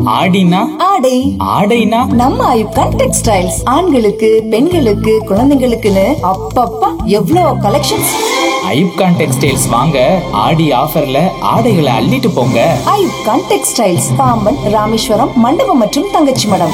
ஆடினா ஆடை ஆடைனா நம்ம ஐப்கான் டெக்ஸ்டைல்ஸ் ஆண்களுக்கு பெண்களுக்கு குழந்தைங்களுக்குன்னு அப்பப்பா எவ்வளோ கலெக்ஷன்ஸ் ஐப்கான் டெக்ஸ்டைல்ஸ் வாங்க ஆடி ஆஃபர்ல ஆடைகளை அள்ளிட்டு போங்க ஐப்கான் டெக்ஸ்டைல்ஸ் பாம்பன் ராமேஸ்வரம் மண்டபம் மற்றும் தங்கச்சி மடம்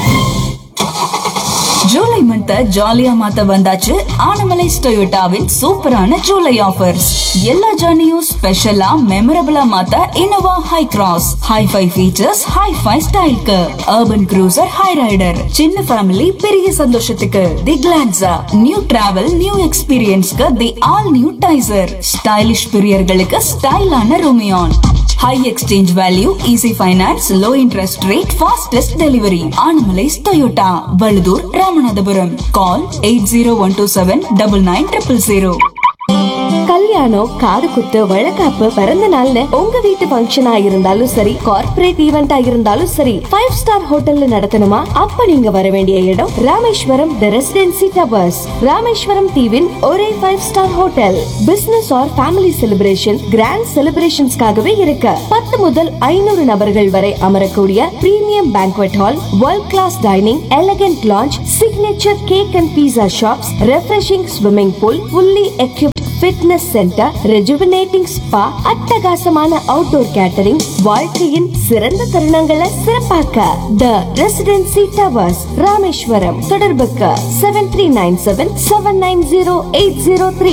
ஜூலை மந்த் ஜாலியா மாத்த வந்தாச்சு ஆனமலைஸ் டொயோட்டாவின் சூப்பரான ஜூலை ஆஃபர்ஸ் எல்லா ஜர்னியும் ஸ்பெஷலா மெமரபிளா மாத்த Innova Hycross hi fi features hi fi ஸ்டைல்க்கு அர்பன் க்ரூசர் ஹை ரைடர் சின்ன ஃபேமிலி பெரிய சந்தோஷத்துக்கு the Glanza new travel new எக்ஸ்பீரியன்ஸ்க்கு the all new Taisor stylish பிரியர்களுக்கு ஸ்டைலான Rumion high exchange value easy finance low interest rate fastest delivery Anamallais Toyota Vazhudur Ramanathapuram call eight zero one two seven double nine triple zero கல்யாணம் காது குத்து வழக்காப்பு பிறந்த நாள்னு உங்க வீட்டு ஃபங்க்ஷனா இருந்தாலும் சரி கார்ப்பரேட் ஈவெண்டா இருந்தாலும் சரி ஃபைவ் ஸ்டார் ஹோட்டல்ல நடத்தணுமா அப்ப நீங்க வர வேண்டிய இடம் Rameswaram the residency towers Rameswaram தீவின் ஒரே five star hotel business or family celebration grand செலிப்ரேஷன்ஸ்க்காகவே இருக்கு பத்து முதல் ஐநூறு நபர்கள் வரை அமரக்கூடிய premium banquet hall world class dining elegant lounge signature cake and pizza shops refreshing swimming pool fully equipped fitness centre rejuvenating spa அட்டகாசமான அவுட்டோர் கேட்டரிங் வாழ்க்கையின் சிறந்த தருணங்களை சிறப்பாக்க த ரெசிடென்சி டவர்ஸ் ராமேஸ்வரம் தொடர்புக்கு seven three nine seven seven nine zero eight zero three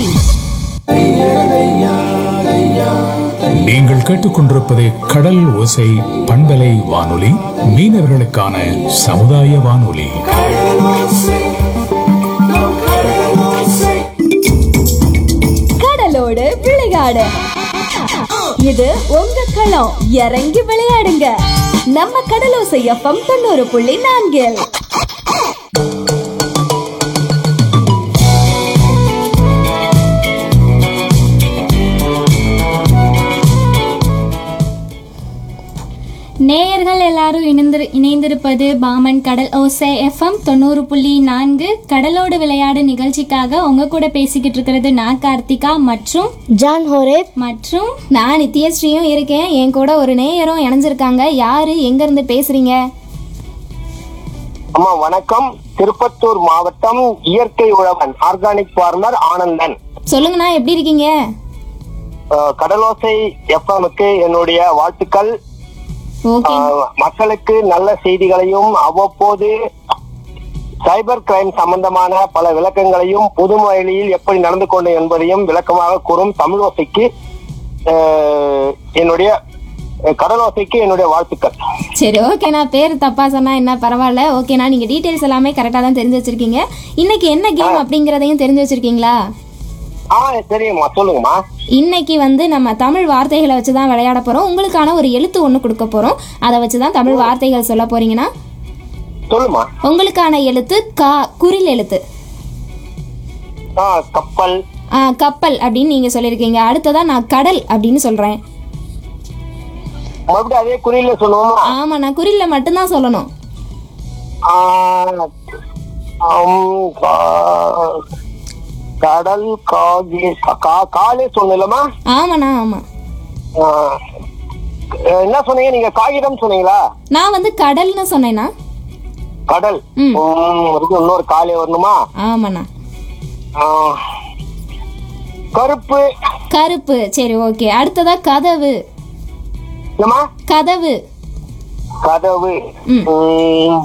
நீங்கள் கேட்டுக்கொண்டிருப்பது கடல் ஓசை பண்பலை வானொலி மீனவர்களுக்கான சமுதாய வானொலி கடலோடு விளையாடு இது உங்க களம் இறங்கி விளையாடுங்க நம்ம கடலோசை எஃப்எம் தொண்ணூறு புள்ளி நான்கில் நேயர்கள் எல்லாரும் இணைந்திரு இணைந்திருப்பது பாமன் கடல் ஓசை எஃப்எம் தொண்ணூறு புள்ளி நான்கு கடலோடு விளையாடு நிகழ்ச்சிக்காக உங்க கூட பேசிக்கிட்டு இருக்கிறது நான் கார்த்திகா மற்றும் ஜான் ஹோரே மற்றும் நான் நித்யஸ்ரீயும் இருக்கேன் என் கூட ஒரு நேயரும் இணைஞ்சிருக்காங்க யாரு எங்க இருந்து பேசுறீங்க அம்மா வணக்கம் திருப்பத்தூர் மாவட்டம் இயற்கை உழவன் ஆர்கானிக் ஃபார்மர் ஆனந்தன் சொல்லுங்கண்ணா எப்படி இருக்கீங்க அஹ், கடலோசை எஃப்எம்க்கு என்னுடைய வாழ்த்துக்கள் ஓகே அஹ், மக்களுக்கு நல்ல செய்திகளையும் அவ்வப்போது சைபர் கிரைம் சம்பந்தமான பல விளக்கங்களையும் புது முறையில் எப்படி நடந்து கொண்டு என்பதையும் விளக்கமாக கூறும் தமிழோசைக்கு அஹ், என்னுடைய அஹ், கடலோசைக்கு என்னுடைய வாழ்த்துக்கள் சரி ஓகேண்ணா பேர் தப்பா சொன்னா என்ன பரவாயில்ல ஓகேண்ணா நீங்க டீடைல்ஸ் எல்லாமே கரெக்டாக தான் தெரிஞ்சு வச்சிருக்கீங்க இன்னைக்கு என்ன கேம் அப்படிங்கறதையும் தெரிஞ்சு வச்சிருக்கீங்களா ஆ தெரியுமா சொல்லுங்கம்மா இன்னைக்கு வந்து நம்ம தமிழ் வார்த்தைகளை வச்சு தான் விளையாட போறோம் உங்களுக்கான ஒரு எழுத்து ஒன்று கொடுக்க போறோம் அதை வச்சு தான் தமிழ் வார்த்தைகள் சொல்ல போறீங்கன்னா சொல்லுமா உங்களுக்கான எழுத்து கா குரில் எழுத்து ஆ கப்பல் ஆ, கப்பல் அப்படின்னு நீங்க சொல்லியிருக்கீங்க அடுத்ததா நான் கடல் அப்படின்னு சொல்றேன் மறுபடியும் அதே குறியில சொல்லுவோமா ஆமா நான் குறில்ல மட்டும்தான் சொல்லணும் ஆ, ஆம், கா- கடல் காகி கா- காலே சொன்னீங்களா ஆமாண்ணா ஆமா என்ன சொன்னீங்க நீங்க காகிதம் சொன்னீங்களா நான் வந்து கடல்னு சொன்னேன்னா கடல் ம். ம், இருக்கு, இன்னொரு காலே வரணுமா ஆமாண்ணா ஆ, கருப்பு கருப்பு சரி ஓகே அடுத்ததா கதவு என்னம்மா கதவு கதவு ம். ம்,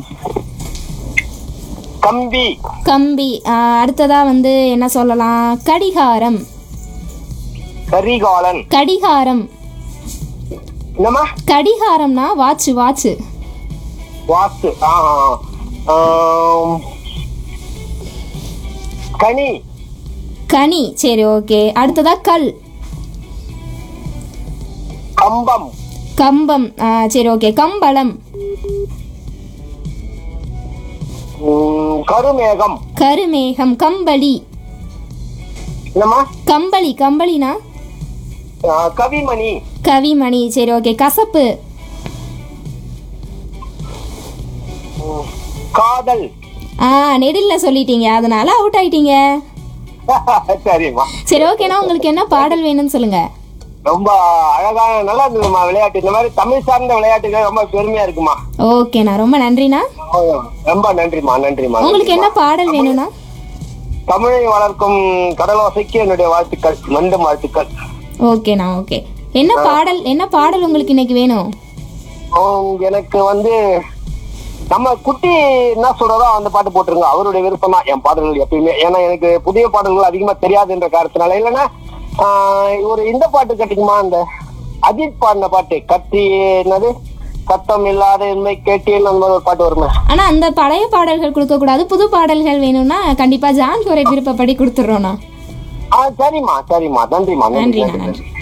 கம்பி கம்பி ஆ, அடுத்ததா வந்து என்ன சொல்லலாம் கடிகாரம் கரிகாலன் கடிகாரம் என்னம்மா கடிகாரம்னா வாட்ச் வாட்ச் வாஸ்து ஆ, ஆ. ஆம். கனி கனி சரி ஓகே அடுத்ததா கல் கம்பம் கம்பம் ஆ, சரி ஓகே கம்பளம் ம், கருமேகம் கருமேகம் கம்பளி என்னம்மா கம்பளி கம்பளினா ஆ, கவிமணி கவிமணி சரி ஓகே கசப்பு காதல் ஆ நெடில்ல சொல்லிட்டீங்க அதனால அவுட் ஆயிட்டீங்க சரிம்மா சரி ஓகேண்ணா உங்களுக்கு என்ன பாடல் வேணும்னு சொல்லுங்க ரொம்ப அழகான நல்லா இருந்ததுமா விளையாட்டு இந்த மாதிரி தமிழ் சார்ந்த விளையாட்டுகள் ரொம்ப பெருமையா இருக்குமா ஓகேண்ணா ரொம்ப நன்றிண்ணா ரொம்ப நன்றிமா நன்றிமா உங்களுக்கு என்ன நன்றிம்மா. பாடல் வேணும்ண்ணா தமிழை வளர்க்கும் கடலோசைக்கு என்னுடைய வாழ்த்துக்கள் மீண்டும் வாழ்த்துக்கள் ஓகேண்ணா ஓகே என்ன பாடல் என்ன பாடல் உங்களுக்கு இன்னைக்கு வேணும் உம், எனக்கு வந்து நம்ம குட்டி என்ன சொல்றதோ அந்த பாட்டு போட்டுருங்க அவருடைய விருப்பம் தான் என் பாடல்கள் எப்பயுமே ஏன்னா எனக்கு புதிய பாடல்கள் அதிகமா தெரியாதுன்ற காரணத்தினால இல்லைன்னா ஆஹ், ஒரு இந்த பாட்டு கட்டிக்குமா அந்த அஜித் பாடின பாட்டு கத்தி என்னது சத்தம் இல்லாத இன்மை கேட்டேன் அந்த மாதிரி ஒரு பாட்டு வருமே ஆனா அந்த பழைய பாடல்கள் கொடுக்க கூடாது புது பாடல்கள் வேணும்னா கண்டிப்பா ஜான் கோரை விருப்பப்படி கொடுத்துட்றோண்ணா ஆ சரிம்மா சரிம்மா நன்றிம்மா நன்றி நன்றிண்ணா நன்றி நன்றி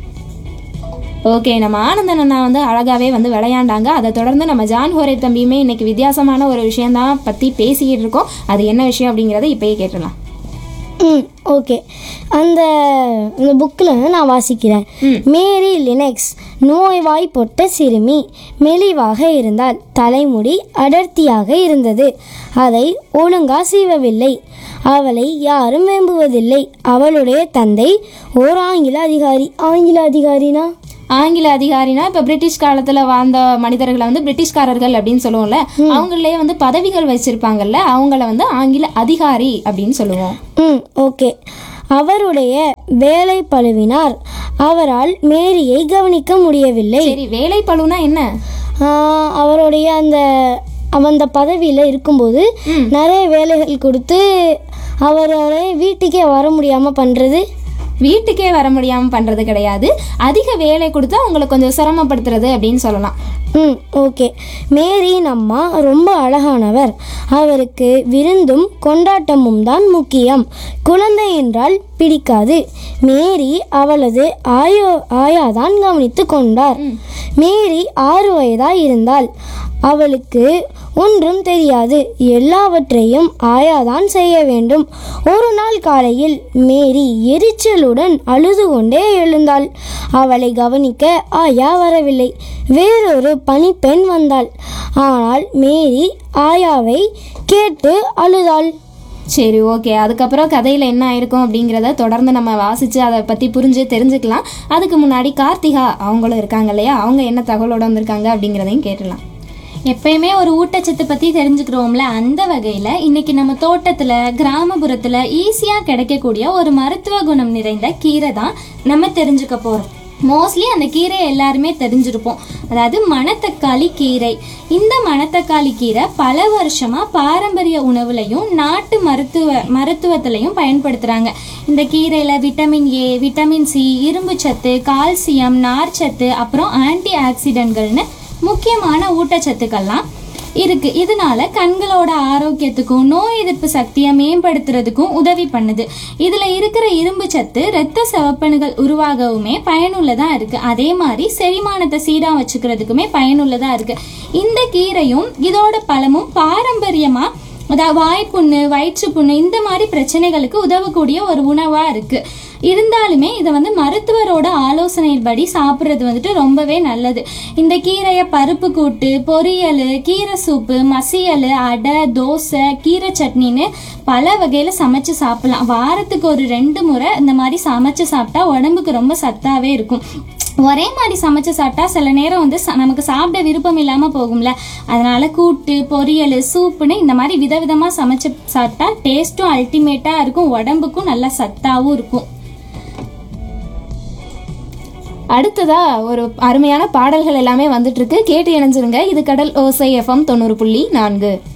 ஓகே நம்ம ஆனந்தன் அண்ணா வந்து அழகாவே வந்து விளையாண்டாங்க அதை தொடர்ந்து நம்ம ஜான் ஹோரே தம்பியுமே இன்னைக்கு வித்தியாசமான ஒரு விஷயம்தான் பத்தி பேசிக்கிட்டு இருக்கோம் அது என்ன விஷயம் அப்படிங்கறத இப்பயே கேட்டுடலாம் ம் ஓகே அந்த அந்த புக்கில் நான் வாசிக்கிறேன் மேரி லினக்ஸ் நோய்வாய்ப்பட்ட சிறுமி மெலிவாக இருந்தால் தலைமுடி அடர்த்தியாக இருந்தது அதை ஒழுங்கா சீவவில்லை அவளை யாரும் விரும்புவதில்லை அவளுடைய தந்தை ஓர் ஆங்கில அதிகாரி ஆங்கில அதிகாரினா ஆங்கில அதிகாரினா இப்ப பிரிட்டிஷ் காலத்துல வாழ்ந்த மனிதர்களை வந்து பிரிட்டிஷ்காரர்கள் அப்படின்னு சொல்லுவோம்ல அவங்களே வந்து பதவிகள் வச்சிருப்பாங்கல்ல அவங்கள வந்து ஆங்கில அதிகாரி அப்படின்னு சொல்லுவோம் ம் ஓகே அவருடைய வேலை பழுவினார் அவரால் மேரியை கவனிக்க முடியவில்லை சரி வேலை பழுனா என்ன ஆஹ் அவருடைய அந்த அவன் அந்த பதவியில் இருக்கும்போது நிறைய வேலைகள் கொடுத்து அவரோட வீட்டுக்கே வர முடியாமல் பண்ணுறது வீட்டுக்கே வர முடியாம பண்றது கிடையாது அதிக வேலை கொடுத்து அவங்களை கொஞ்சம் சிரமப்படுத்துறது அப்படின்னு சொல்லலாம் ம் ஓகே மேரியின் அம்மா ரொம்ப அழகானவர் அவருக்கு விருந்தும் கொண்டாட்டமும் தான் முக்கியம் குழந்தை என்றால் பிடிக்காது மேரி அவளது ஆயோ ஆயாதான் கவனித்து கொண்டார் மேரி ஆறு வயதாய் இருந்தால் அவளுக்கு ஒன்றும் தெரியாது எல்லாவற்றையும் ஆயாதான் செய்ய வேண்டும் ஒரு நாள் காலையில் மேரி எரிச்சலுடன் அழுது கொண்டே எழுந்தாள் அவளை கவனிக்க ஆயா வரவில்லை வேறொரு பணிப்பெண் வந்தாள் ஆனால் மேரி ஆயாவை கேட்டு அழுதாள் சரி ஓகே அதுக்கப்புறம் கதையில் என்ன ஆயிருக்கும் அப்படிங்கிறத தொடர்ந்து நம்ம வாசித்து அதை பற்றி புரிஞ்சு தெரிஞ்சுக்கலாம் அதுக்கு முன்னாடி கார்த்திகா அவங்களும் இருக்காங்க இல்லையா அவங்க என்ன தகவலோட வந்திருக்காங்க அப்படிங்கிறதையும் கேட்டுடலாம் எப்பயுமே ஒரு ஊட்டச்சத்து பற்றி தெரிஞ்சுக்கிறோம்ல அந்த வகையில் இன்னைக்கு நம்ம தோட்டத்தில் கிராமப்புறத்தில் ஈஸியாக கிடைக்கக்கூடிய ஒரு மருத்துவ குணம் நிறைந்த கீரை தான் நம்ம தெரிஞ்சுக்க போகிறோம் மோஸ்ட்லி அந்த கீரையை எல்லாருமே தெரிஞ்சிருப்போம் அதாவது மணத்தக்காளி கீரை இந்த மணத்தக்காளி கீரை பல வருஷமா பாரம்பரிய உணவுலையும் நாட்டு மருத்துவ மருத்துவத்திலையும் பயன்படுத்துறாங்க இந்த கீரையில விட்டமின் ஏ விட்டமின் சி இரும்பு சத்து கால்சியம் நார்ச்சத்து அப்புறம் ஆன்டி ஆக்சிடென்ட்கள்னு முக்கியமான ஊட்டச்சத்துக்கள்லாம் இருக்கு இதனால கண்களோட ஆரோக்கியத்துக்கும் நோய் எதிர்ப்பு சக்தியை மேம்படுத்துறதுக்கும் உதவி பண்ணுது இதுல இருக்கிற இரும்பு சத்து இரத்த சிவப்பணுகள் உருவாகவுமே பயனுள்ளதா இருக்கு அதே மாதிரி செரிமானத்தை சீரா வச்சுக்கிறதுக்குமே பயனுள்ளதா இருக்கு இந்த கீரையும் இதோட பழமும் பாரம்பரியமா அதாவது வாய்ப்புண்ணு வயிற்றுப்புண்ணு இந்த மாதிரி பிரச்சனைகளுக்கு உதவக்கூடிய ஒரு உணவா இருக்கு இருந்தாலுமே இதை வந்து மருத்துவரோட ஆலோசனைப்படி சாப்பிட்றது வந்துட்டு ரொம்பவே நல்லது இந்த கீரையை பருப்பு கூட்டு பொரியல் கீரை சூப்பு மசியல் அடை தோசை கீரை சட்னின்னு பல வகையில் சமைச்சு சாப்பிடலாம் வாரத்துக்கு ஒரு ரெண்டு முறை இந்த மாதிரி சமைச்சு சாப்பிட்டா உடம்புக்கு ரொம்ப சத்தாவே இருக்கும் ஒரே மாதிரி சமைச்சு சாப்பிட்டா சில நேரம் வந்து ச- நமக்கு சாப்பிட விருப்பம் இல்லாமல் போகும்ல அதனால கூட்டு பொரியல் சூப்புன்னு இந்த மாதிரி விதவிதமாக சமைச்சு சாப்பிட்டா டேஸ்ட்டும் அல்டிமேட்டாக இருக்கும் உடம்புக்கும் நல்லா சத்தாவும் இருக்கும் அடுத்ததா ஒரு அருமையான பாடல்கள் எல்லாமே வந்துட்டு இருக்கு கேட்டு இணைஞ்சிருங்க இது கடல் ஓசை எஃப்எம் தொண்ணூறு புள்ளி நான்கு